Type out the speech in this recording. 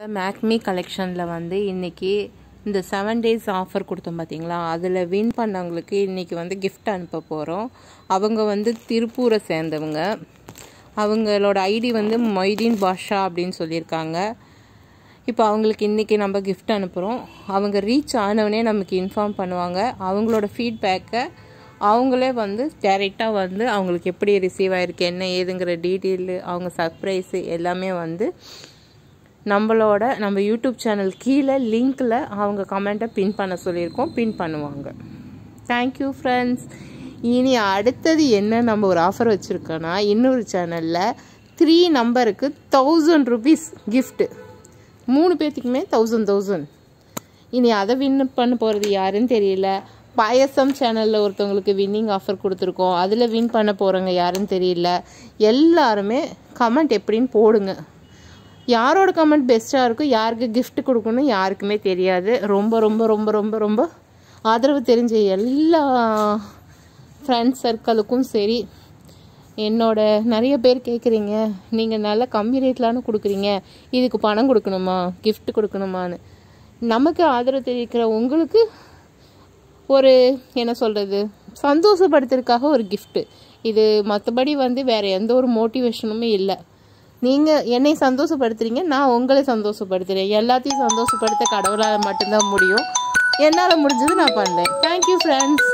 மேக்மி கலெக்ஷனில் வந்து இன்றைக்கி இந்த செவன் டேஸ் ஆஃபர் கொடுத்தோம் பார்த்தீங்களா அதில் வின் பண்ணவங்களுக்கு இன்றைக்கி வந்து gift அனுப்ப போகிறோம் அவங்க வந்து திருப்பூரை சேர்ந்தவங்க அவங்களோட ஐடி வந்து மொய்தீன் பாஷா அப்படின்னு சொல்லியிருக்காங்க இப்போ அவங்களுக்கு இன்றைக்கி நம்ம gift அனுப்புகிறோம் அவங்க ரீச் ஆனவனே நமக்கு இன்ஃபார்ம் பண்ணுவாங்க அவங்களோட ஃபீட்பேக்கை அவங்களே வந்து டைரெக்டாக வந்து அவங்களுக்கு எப்படி ரிசீவ் ஆகிருக்கு என்ன ஏதுங்கிற டீட்டெயிலு அவங்க சர்ப்ரைஸு எல்லாமே வந்து நம்மளோட நம்ம யூடியூப் சேனல் கீழே லிங்க்கில் அவங்க கமெண்ட்டை பின் பண்ண சொல்லியிருக்கோம் பின் பண்ணுவாங்க தேங்க்யூ ஃப்ரெண்ட்ஸ் இனி அடுத்தது என்ன நம்ம ஒரு ஆஃபர் வச்சுருக்கோன்னா இன்னொரு சேனலில் த்ரீ நம்பருக்கு தௌசண்ட் ருபீஸ் கிஃப்ட்டு மூணு பேர்த்துக்குமே தௌசண்ட் தௌசண்ட் இனி அதை வின் பண்ண போகிறது யாருன்னு தெரியல பாயசம் சேனலில் ஒருத்தவங்களுக்கு வின்னிங் ஆஃபர் கொடுத்துருக்கோம் அதில் வின் பண்ண போகிறவங்க யாருன்னு தெரியல எல்லாருமே கமெண்ட் எப்படின்னு போடுங்க யாரோட கமெண்ட் பெஸ்ட்டாக இருக்கும் யாருக்கு gift கொடுக்கணும் யாருக்குமே தெரியாது ரொம்ப ரொம்ப ரொம்ப ரொம்ப ரொம்ப ஆதரவு தெரிஞ்ச எல்லா ஃப்ரெண்ட்ஸ் சர்க்கிளுக்கும் சரி என்னோட நிறைய பேர் கேட்குறீங்க நீங்கள் நல்ல கம்மி ரேட்லான்னு கொடுக்குறீங்க இதுக்கு பணம் கொடுக்கணுமா gift கொடுக்கணுமான்னு நமக்கு ஆதரவு தெரிவிக்கிற உங்களுக்கு ஒரு என்ன சொல்கிறது சந்தோஷப்படுத்துறதுக்காக ஒரு gift இது மற்றபடி வந்து வேறு எந்த ஒரு மோட்டிவேஷனுமே இல்லை நீங்கள் என்னை சந்தோஷப்படுத்துறீங்க நான் உங்களை சந்தோஷப்படுத்துகிறேன் எல்லாத்தையும் சந்தோஷப்படுத்த கடவுளால் மட்டும்தான் முடியும் என்னால் முடிஞ்சது நான் பண்ணேன் தேங்க்யூ ஃப்ரெண்ட்ஸ்